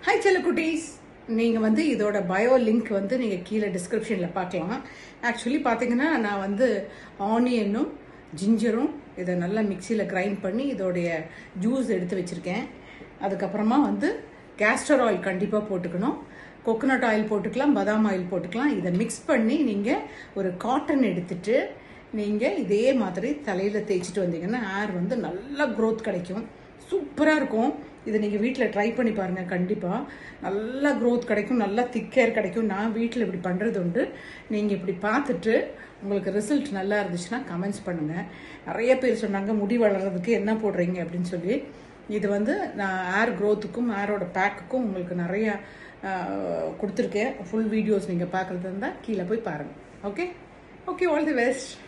hi செல்லக்குட்டீஸ் நீங்கள் வந்து இதோட பயோ லிங்க் வந்து நீங்கள் கீழே டிஸ்கிரிப்ஷனில் பார்க்கலாம் ஆக்சுவலி பார்த்தீங்கன்னா நான் வந்து ஆனியனும் ஜிஞ்சரும் இதை நல்லா மிக்சியில் கிரைண்ட் பண்ணி இதோடைய ஜூஸ் எடுத்து வச்சுருக்கேன் அதுக்கப்புறமா வந்து கேஸ்டர் ஆயில் கண்டிப்பாக போட்டுக்கணும் கோகோனட் ஆயில் போட்டுக்கலாம் பதாம் ஆயில் போட்டுக்கலாம் இதை மிக்ஸ் பண்ணி நீங்கள் ஒரு காட்டன் எடுத்துட்டு நீங்கள் இதே மாதிரி தலையில் தேய்ச்சிட்டு வந்தீங்கன்னா ஹேர் வந்து நல்லா க்ரோத் கிடைக்கும் சூப்பராக இருக்கும் இதை நீங்கள் வீட்டில் ட்ரை பண்ணி பாருங்கள் கண்டிப்பாக நல்லா க்ரோத் கிடைக்கும் நல்லா திக் ஹேர் கிடைக்கும் நான் வீட்டில் இப்படி பண்ணுறது உண்டு நீங்கள் இப்படி பார்த்துட்டு உங்களுக்கு ரிசல்ட் நல்லா இருந்துச்சுன்னா கமெண்ட்ஸ் பண்ணுங்கள் நிறைய பேர் சொன்னாங்க முடி வளர்கிறதுக்கு என்ன போடுறீங்க அப்படின்னு சொல்லி இது வந்து நான் ஹேர் க்ரோத்துக்கும் ஹேரோட பேக்குக்கும் உங்களுக்கு நிறைய கொடுத்துருக்கேன் ஃபுல் வீடியோஸ் நீங்கள் பார்க்குறது இருந்தால் கீழே போய் பாருங்கள் okay okay all the best